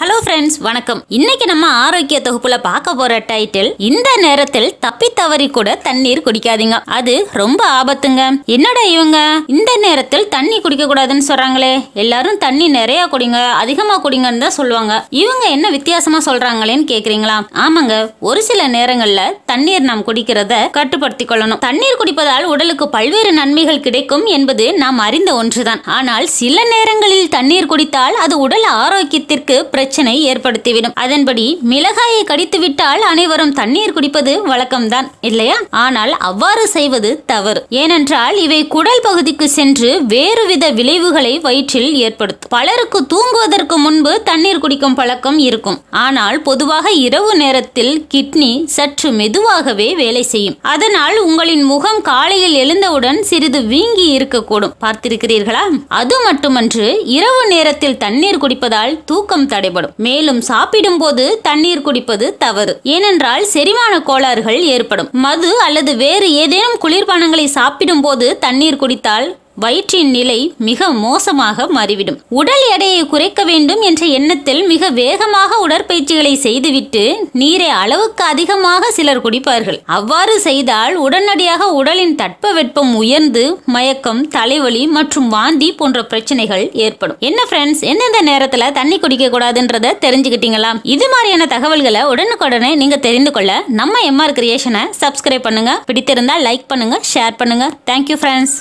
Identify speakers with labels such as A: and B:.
A: hello friends வணக்கம் இன்னைக்கு நம்ம ஆரோக்கிய தொகுப்புல பார்க்க போற டைட்டில் இந்த நேரத்தில் தப்பி தவறி கூட தண்ணீர் குடிக்காதீங்க அது ரொம்ப ஆபத்துங்க என்னடா இவங்க இந்த நேரத்தில் தண்ணி குடிக்க கூடாதுன்னு சொல்றாங்களே எல்லாரும் தண்ணி நிறைய குடிங்க அதிகமா குடிங்கன்னு தான் சொல்லுவாங்க இவங்க என்ன வித்தியாசமா சொல்றாங்களேன்னு கேக்குறீங்களா ஆமாங்க ஒரு சில நேரங்கள்ல தண்ணீர் நாம் குடிக்கிறத கட்டுப்படுத்திக் கொள்ளணும் தண்ணீர் குடிப்பதால் உடலுக்கு பல்வேறு நன்மைகள் கிடைக்கும் என்பது நாம் அறிந்த ஒன்றுதான் ஆனால் சில நேரங்களில் தண்ணீர் குடித்தால் அது உடல் ஆரோக்கியத்திற்கு பிரச்சனை ஏற்படுத்திவிடும் அதன்படி மிளகாயை கடித்து விட்டால் அனைவரும் தண்ணீர் குடிப்பது வழக்கம்தான் இல்லையா ஆனால் அவ்வாறு செய்வது தவறு ஏனென்றால் இவை குடல் பகுதிக்கு சென்று வேறுவித விளைவுகளை வயிற்றில் ஏற்படுத்தும் பலருக்கு தூங்குவதற்கு முன்பு தண்ணீர் குடிக்கும் பழக்கம் இருக்கும் ஆனால் பொதுவாக இரவு நேரத்தில் கிட்னி சற்று மெதுவாகவே வேலை செய்யும் அதனால் உங்களின் முகம் காலையில் எழுந்தவுடன் சிறிது வீங்கி இருக்கக்கூடும் பார்த்திருக்கிறீர்களா அது மட்டுமன்று இரவு நேரத்தில் தண்ணீர் குடிப்பதால் தூக்கம் தடைபடும் மேலும் சாப்பிடும் போது தண்ணீர் குடிப்பது தவறு ஏனென்றால் செரிமான கோளாறுகள் ஏற்படும் மது அல்லது வேறு ஏதேனும் குளிர்பானங்களை சாப்பிடும் போது தண்ணீர் குடித்தால் வயிற்றின் நிலை மிக மோசமாக மாறிவிடும் உடல் எடையை குறைக்க வேண்டும் என்ற எண்ணத்தில் மிக வேகமாக உடற்பயிற்சிகளை செய்துவிட்டு நீரை அளவுக்கு அதிகமாக சிலர் குடிப்பார்கள் அவ்வாறு செய்தால் உடனடியாக உடலின் தட்பவெப்பம் உயர்ந்து மயக்கம் தலைவலி மற்றும் வாந்தி போன்ற பிரச்சனைகள் ஏற்படும் என்ன ஃப்ரெண்ட்ஸ் எந்தெந்த நேரத்துல தண்ணி குடிக்க கூடாதுன்றத தெரிஞ்சுக்கிட்டீங்களா இது மாதிரியான தகவல்களை உடனுக்குடனே நீங்க தெரிந்து கொள்ள நம்ம எம்ஆர் கிரியேஷனை சப்ஸ்கிரைப் பண்ணுங்க பிடித்திருந்தா லைக் பண்ணுங்க ஷேர் பண்ணுங்க தேங்க்யூ ஃப்ரெண்ட்ஸ்